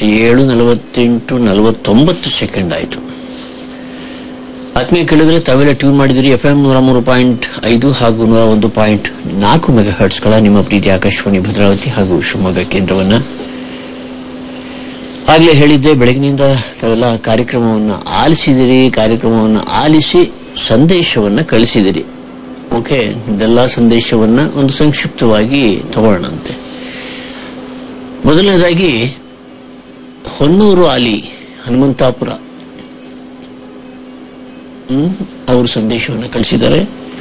ನಲವತ್ತೇಳು ನಲವತ್ತೆಂಟು ನಲವತ್ತೊಂಬತ್ತು ಸೆಕೆಂಡ್ ಆಯಿತು ಆತ್ಮೀಯ ಕೇಳಿದ್ರೆ ತಾವೆಲ್ಲ ಟ್ಯೂನ್ ಮಾಡಿದಿರಿ ಎಫ್ ಎಂ ನೂರ ಮೂರು ಪಾಯಿಂಟ್ ಐದು ಹಾಗೂ ನೂರ ಒಂದು ಪಾಯಿಂಟ್ ನಾಲ್ಕು ಮೆಗಾ ಹರ್ಟ್ಸ್ಗಳ ನಿಮ್ಮ ಪ್ರೀತಿ ಆಕಾಶವಾಣಿ ಭದ್ರಾವತಿ ಹಾಗೂ ಶಿವಮೊಗ್ಗ ಕೇಂದ್ರವನ್ನ ಆಗ್ಲೇ ಹೇಳಿದ್ದೆ ಬೆಳಗಿನಿಂದ ತಾವೆಲ್ಲ ಕಾರ್ಯಕ್ರಮವನ್ನು ಆಲಿಸಿದಿರಿ ಕಾರ್ಯಕ್ರಮವನ್ನು ಆಲಿಸಿ ಸಂದೇಶವನ್ನ ಕಳಿಸಿದಿರಿ ಓಕೆ ಇದೆಲ್ಲ ಸಂದೇಶವನ್ನ ಒಂದು ಸಂಕ್ಷಿಪ್ತವಾಗಿ ತಗೊಳ್ಳೋಣಂತೆ ಮೊದಲನೇದಾಗಿ ಹೊನ್ನೂರು ಆಲಿ ಹನುಮಂತಾಪುರ ಹ್ಮ್, ಅವರು ಸಂದೇಶವನ್ನು ಕಳಿಸಿದ್ದಾರೆ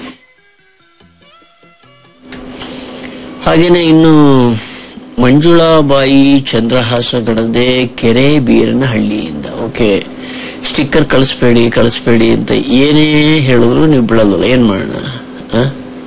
ಹಾಗೇನೆ ಇನ್ನು ಮಂಜುಳಾಬಾಯಿ ಚಂದ್ರಹಾಸ ಗಡದೆ ಕೆರೆ ಬೀರನಹಳ್ಳಿಯಿಂದ ಓಕೆ ಸ್ಟಿಕ್ಕರ್ ಕಳಿಸ್ಬೇಡಿ ಕಳಿಸ್ಬೇಡಿ ಅಂತ ಏನೇ ಹೇಳಿದ್ರು ನೀವು ಬಿಡಲ್ವಲ್ಲ ಏನ್ ಮಾಡೋಣ ಆ?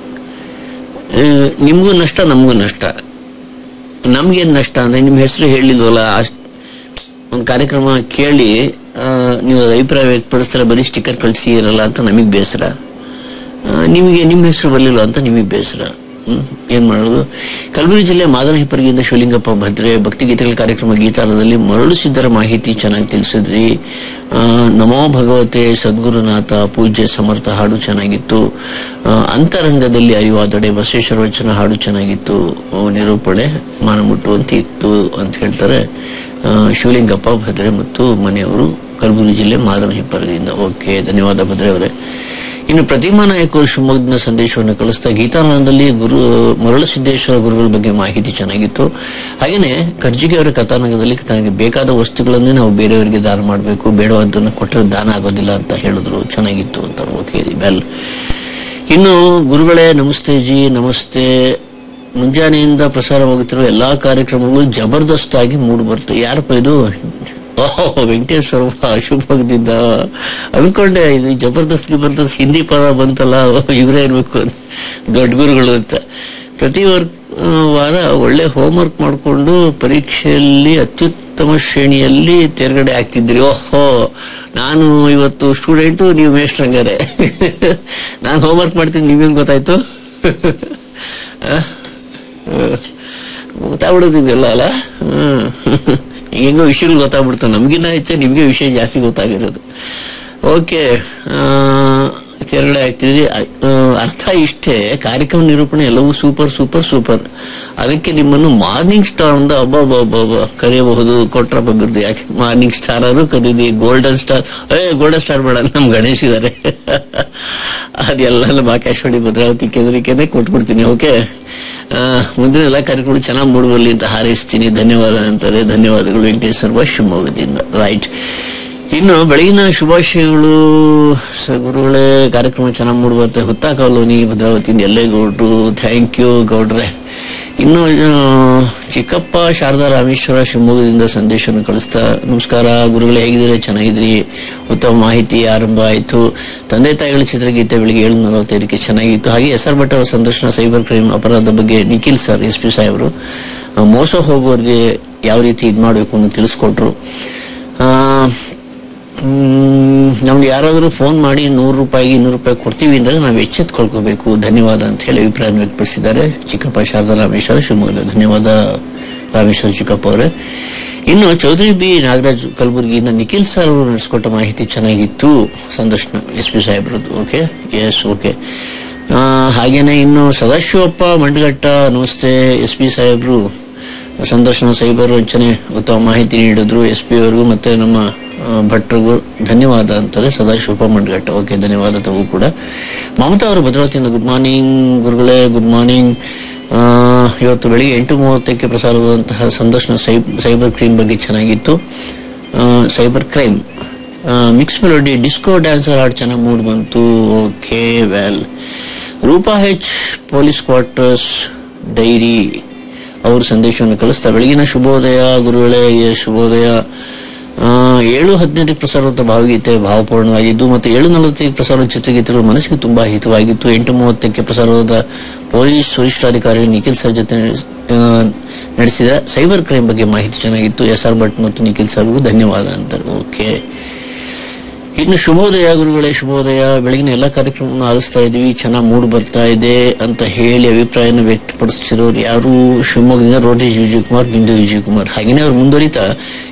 ಆ, ನಿಮ್ಗೂ ನಷ್ಟ ನಮಗೂ ನಷ್ಟ ನಮ್ಗೇನ್ ನಷ್ಟ ಅಂದ್ರೆ ನಿಮ್ಮ ಹೆಸರು ಹೇಳಿಲ್ವಲ್ಲ ಅಷ್ಟ್ ಒಂದು ಕಾರ್ಯಕ್ರಮ ಕೇಳಿ ಆ, ನೀವು ಅದ್ ಅಭಿಪ್ರಾಯ ವ್ಯಕ್ತಪಡಿಸ್ತಾರೆ ಬರೀ ಸ್ಟಿಕ್ಕರ್ ಕಳಿಸಿ ಇರಲ್ಲ ಅಂತ ನಮಗೆ ಬೇಸರ ಆ, ನಿಮಗೆ ನಿಮ್ಮ ಹೆಸರು ಬರಲಿಲ್ಲ ಅಂತ ನಿಮಗೆ ಬೇಸರ ಹ್ಮ್ ಏನ್ ಮಾಡೋದು ಕಲಬುರಗಿ ಜಿಲ್ಲೆ ಮಾದನ ಹಿಪ್ಪರಿಗಿಂದ ಶಿವಲಿಂಗಪ್ಪ ಭದ್ರೆ ಭಕ್ತಿಗೀತೆಗಳ ಕಾರ್ಯಕ್ರಮ ಗೀತಾರದಲ್ಲಿ ಮರಳು ಸಿದ್ಧರ ಮಾಹಿತಿ ಚೆನ್ನಾಗಿ ತಿಳಿಸಿದ್ರಿ ಆ, ನಮೋ ಭಗವತೆ ಸದ್ಗುರುನಾಥ ಪೂಜ್ಯ ಸಮರ್ಥ ಹಾಡು ಚೆನ್ನಾಗಿತ್ತು ಆ, ಅಂತರಂಗದಲ್ಲಿ ಅರಿವಾದಡೆ ಬಸವೇಶ್ವರ ವಚನ ಹಾಡು ಚೆನ್ನಾಗಿತ್ತು ಆ, ನಿರೂಪಣೆ ಮಾನ ಮುಟ್ಟುವಂತ ಇತ್ತು ಅಂತ ಹೇಳ್ತಾರೆ ಆ, ಶಿವಲಿಂಗಪ್ಪ ಭದ್ರೆ ಮತ್ತು ಮನೆಯವರು ಕಲಬುರಗಿ ಜಿಲ್ಲೆ ಮಾದನ ಹಿಪ್ಪರದಿಂದ ಓಕೆ ಧನ್ಯವಾದ ಭದ್ರೆ ಅವರೇ ಇನ್ನು ಪ್ರತಿಮಾ ನಾಯಕ್ ಅವರು ಶಿವಮೊಗ್ಗದ ಸಂದೇಶವನ್ನು ಕಳಿಸ್ತಾ ಗೀತಾನಂದದಲ್ಲಿ ಗುರು ಮರಳು ಸಿದ್ದೇಶ್ವರ ಗುರುಗಳ ಬಗ್ಗೆ ಮಾಹಿತಿ ಚೆನ್ನಾಗಿತ್ತು ಹಾಗೇನೆ ಕರ್ಜಿಗೆ ಅವರ ಕಥಾನಕದಲ್ಲಿ ತನಗೆ ಬೇಕಾದ ವಸ್ತುಗಳನ್ನೇ ನಾವು ಬೇರೆಯವರಿಗೆ ದಾನ ಮಾಡಬೇಕು ಬೇಡವಾದ್ದನ್ನು ಕೊಟ್ಟರೆ ದಾನ ಆಗೋದಿಲ್ಲ ಅಂತ ಹೇಳಿದ್ರು ಚೆನ್ನಾಗಿತ್ತು ಅಂತ ಓಕೆ ವೆಲ್ ಇನ್ನು ಗುರುಗಳೇ ನಮಸ್ತೆ ಜಿ ನಮಸ್ತೆ ಮುಂಜಾನೆಯಿಂದ ಪ್ರಸಾರವಾಗುತ್ತಿರುವ ಎಲ್ಲಾ ಕಾರ್ಯಕ್ರಮಗಳು ಜಬರ್ದಸ್ತ್ ಆಗಿ ಮೂಡಿ ಬರ್ತವೆ ಯಾರಪ್ಪ ಇದು ಓಹೋ ವೆಂಕಟೇಶ್ವರ ಶಿವಮೊಗ್ಗದಿಂದ ಅನ್ಕೊಂಡೆ ಇದು ಜಬರ್ದಸ್ತ್ ಗಿಬರ್ದಸ್ತ್ ಹಿಂದಿ ಪದ ಬಂತಲ್ಲ ಇವರೇ ಇರ್ಬೇಕು ಅಂತ. ದೊಡ್ಡ ಗುರುಗಳು ಅಂತ ಪ್ರತಿ ವರ್ ಆ, ವಾರ ಒಳ್ಳೆ ಹೋಮ್ವರ್ಕ್ ಮಾಡಿಕೊಂಡು ಪರೀಕ್ಷೆಯಲ್ಲಿ ಅತ್ಯುತ್ತಮ ಶ್ರೇಣಿಯಲ್ಲಿ ತೇರ್ಗಡೆ ಆಗ್ತಿದ್ರಿ ಓಹೋ ನಾನು ಇವತ್ತು ಸ್ಟೂಡೆಂಟು ನೀವು ಮೇಷ್ಟ್ರಂಗಾರೆ ನಾನು ಹೋಮ್ವರ್ಕ್ ಮಾಡ್ತೀನಿ ನಿಮ್ಗೆ ಗೊತ್ತಾಯ್ತು ಆ? ಗೊತ್ತಾಗ್ಬಿಡೋದು ಎಲ್ಲ ಅಲ್ಲ ಹ್ಮ್. ಹೆಂಗೋ ವಿಷಯಗಳು ಗೊತ್ತಾಗ್ಬಿಡ್ತಾವೆ ನಮ್ಗಿನ್ನ ಹೆಚ್ಚು ನಿಮ್ಗೆ ವಿಷಯ ಜಾಸ್ತಿ ಗೊತ್ತಾಗಿರೋದು ಓಕೆ ತೆರಳೆ ಆಗ್ತಿದೆ ಆ, ಅರ್ಥ ಇಷ್ಟೇ ಕಾರ್ಯಕ್ರಮ ನಿರೂಪಣೆ ಎಲ್ಲವೂ ಸೂಪರ್ ಸೂಪರ್ ಸೂಪರ್ ಅದಕ್ಕೆ ನಿಮ್ಮನ್ನು ಮಾರ್ನಿಂಗ್ ಸ್ಟಾರ್ ಅಂತ ಅಬ್ಬ ಕರೆಯಬಹುದು ಕೊಟ್ರಪ್ಪ ಬಿರ್ದು ಯಾಕೆ ಮಾರ್ನಿಂಗ್ ಸ್ಟಾರ್ ಅವರು ಕರೀರಿ ಗೋಲ್ಡನ್ ಸ್ಟಾರ್ ಏ ಗೋಲ್ಡನ್ ಸ್ಟಾರ್ ಬೇಡ ನಮ್ ಗಣೇಶ್ ಇದಾರೆ ಅದೆಲ್ಲ ನಮ್ಮ ಆಕಾಶವಾಣಿ ಭದ್ರಾವತಿ ಕೇಂದ್ರಕ್ಕೆ ಕೊಟ್ಬಿಡ್ತೀನಿ ಓಕೆ ಆ, ಮುಂದಿನ ಎಲ್ಲ ಕಾರ್ಯಕ್ರಮಗಳು ಚೆನ್ನಾಗಿ ಮೂಡುವಲ್ಲಿ ಅಂತ ಹಾರೈಸ್ತೀನಿ ಧನ್ಯವಾದ ಅಂತಾರೆ ಧನ್ಯವಾದಗಳು ವೆಂಕಟೇಶ್ವರ ಶಿವಮೊಗ್ಗದಿಂದ ರೈಟ್ ಇನ್ನು ಬೆಳಗಿನ ಶುಭಾಶಯಗಳು ಸ- ಗುರುಗಳೇ ಕಾರ್ಯಕ್ರಮ ಚೆನ್ನಾಗಿ ಮೂಡುವಂತೆ ಹುತ್ತಾ ಕಾಲೋನಿ ಭದ್ರಾವತಿಯಿಂದ ಎಲ್ಲೇ ಗೌಡ್ರು ಥ್ಯಾಂಕ್ ಯು ಗೌಡ್ರೆ ಇನ್ನು ಆ, ಚಿಕ್ಕಪ್ಪ ಶಾರದಾ ರಾಮೇಶ್ವರ ಶಿವಮೊಗ್ಗದಿಂದ ಸಂದೇಶವನ್ನು ಕಳಿಸ್ತಾ ನಮಸ್ಕಾರ ಗುರುಗಳೇ ಹೇಗಿದ್ದೀರಿ ಚೆನ್ನಾಗಿದ್ರಿ ಉತ್ತಮ ಮಾಹಿತಿ ಆರಂಭ ಆಯಿತು ತಂದೆ ತಾಯಿಗಳ ಚಿತ್ರಗೀತೆ ಬೆಳಿಗ್ಗೆ ಏಳು ನಲವತ್ತೈದಕ್ಕೆ ಚೆನ್ನಾಗಿತ್ತು ಹಾಗೆ ಎಸ್ ಆರ್ ಭಟ್ ಅವರ ಸಂದರ್ಶನ ಸೈಬರ್ ಕ್ರೈಮ್ ಅಪರಾಧದ ಬಗ್ಗೆ ನಿಖಿಲ್ ಸರ್ ಎಸ್ ಪಿ ಸಾಹೇಬರು ಆ, ಮೋಸ ಹೋಗೋರಿಗೆ ಯಾವ ರೀತಿ ಇದು ಮಾಡಬೇಕು ಅಂತ ತಿಳಿಸ್ಕೊಟ್ರು ಆ, ಹ್ಮ್, ನಮ್ಗೆ ಯಾರಾದರೂ ಫೋನ್ ಮಾಡಿ ನೂರು ರೂಪಾಯಿಗೆ ಇನ್ನೂರು ರೂಪಾಯಿ ಕೊಡ್ತೀವಿ ಅಂದಾಗ ನಾವು ಎಚ್ಚೆತ್ಕೊಳ್ಕೋಬೇಕು ಧನ್ಯವಾದ ಅಂತ ಹೇಳಿ ಅಭಿಪ್ರಾಯ ವ್ಯಕ್ತಪಡಿಸಿದ್ದಾರೆ ಚಿಕ್ಕಪ್ಪ ಶಾರದಾ ರಾಮೇಶ್ವರ ಶಿವಮೊಗ್ಗದ ಧನ್ಯವಾದ ರಾಮೇಶ್ವರ ಚಿಕ್ಕಪ್ಪ ಅವರೇ ಇನ್ನು ಚೌಧರಿ ಬಿ ನಾಗರಾಜ್ ಕಲಬುರಗಿಯಿಂದ ನಿಖಿಲ್ ಸರ್ ಅವರು ನಡೆಸ್ಕೊಟ್ಟ ಮಾಹಿತಿ ಚೆನ್ನಾಗಿತ್ತು ಸಂದರ್ಶನ ಎಸ್ ಪಿ ಸಾಹೇಬ್ರದ್ದು ಓಕೆ ಎಸ್ ಓಕೆ ಹಾಗೇನೆ ಇನ್ನು ಸದಾಶಿವಪ್ಪ ಮಂಡಗಟ್ಟ ನಮಸ್ತೆ ಎಸ್ ಪಿ ಸಾಹೇಬ್ರು ಸಂದರ್ಶನ ಸೈಬರ್ ವಂಚನೆ ಉತ್ತಮ ಮಾಹಿತಿ ನೀಡಿದ್ರು ಎಸ್ ಪಿ ಅವರಿಗೂ ಮತ್ತೆ ನಮ್ಮ ಆ, ಭಟ್ರಿಗೂ ಧನ್ಯವಾದ ಅಂತಾರೆ ಸದಾಶಿವಪ್ಪ ಮಂಡಗಟ್ಟ ಓಕೆ ಧನ್ಯವಾದ ತಮಗೂ ಕೂಡ ಮಮತಾ ಅವರು ಭದ್ರಾವತಿಯಿಂದ ಗುಡ್ ಮಾರ್ನಿಂಗ್ ಗುರುಗಳೇ ಗುಡ್ ಮಾರ್ನಿಂಗ್ ಇವತ್ತು ಬೆಳಿಗ್ಗೆ ಎಂಟು ಮೂವತ್ತಕ್ಕೆ ಪ್ರಸಾರವಾದಂತಹ ಸಂದರ್ಶನ ಸೈ- ಸೈಬರ್ ಕ್ರೈಮ್ ಬಗ್ಗೆ ಚೆನ್ನಾಗಿತ್ತು ಆ, cyber crime mix melody disco dancer ಹಾಡು ಚೆನ್ನಾಗಿ ಮೂಡ್ ಬಂತು okay well Roopa H police quarters dairy ಅವರು ಸಂದೇಶವನ್ನು ಕಳಿಸ್ತಾ ಬೆಳಗಿನ ಶುಭೋದಯ ಗುರುಗಳೇ ಎ ಶುಭೋದಯ ಆ, ಏಳು ಹದಿನೈದಕ್ಕೆ ಪ್ರಸಾರವಾದ ಭಾವಗೀತೆ ಭಾವಪೂರ್ಣವಾಗಿದ್ದು ಮತ್ತು ಏಳು ನಲವತ್ತೈದು ಪ್ರಸಾರದ ಚಿತ್ರಗೀತೆಗಳು ಮನಸ್ಸಿಗೆ ತುಂಬಾ ಹಿತವಾಗಿತ್ತು ಎಂಟು ಮೂವತ್ತಕ್ಕೆ ಪ್ರಸಾರವಾದ ಪೊಲೀಸ್ ವರಿಷ್ಠಾಧಿಕಾರಿ ನಿಖಿಲ್ ಸರ್ ಜೊತೆ ನಡೆಸ್- ಆ, ನಡೆಸಿದ ಸೈಬರ್ ಕ್ರೈಮ್ ಬಗ್ಗೆ ಮಾಹಿತಿ ಚೆನ್ನಾಗಿತ್ತು ಎಸ್ ಆರ್ ಭಟ್ ಮತ್ತು ನಿಖಿಲ್ ಸರ್ಗೂ ಧನ್ಯವಾದ ಅಂತಾರೆ ಓಕೆ ಇನ್ನು ಶುಭೋದಯ ಗುರುಗಳೇ ಶುಭೋದಯ ಬೆಳಗಿನ ಎಲ್ಲ ಕಾರ್ಯಕ್ರಮವನ್ನು ಆಲಿಸ್ತಾ ಇದೀವಿ ಚೆನ್ನಾಗಿ ಮೂಡ್ ಬರ್ತಾ ಇದೆ ಅಂತ ಹೇಳಿ ಅಭಿಪ್ರಾಯನ ವ್ಯಕ್ತಪಡಿಸಿರೋರು ಯಾರು ಶಿವಮೊಗ್ಗದಿಂದ ರೋಟೇಶ್ ವಿಜಯಕುಮಾರ್ ಬಿಂದು ವಿಜಯಕುಮಾರ್ ಹಾಗೇನೆ ಅವ್ರು ಮುಂದುವರಿತಾ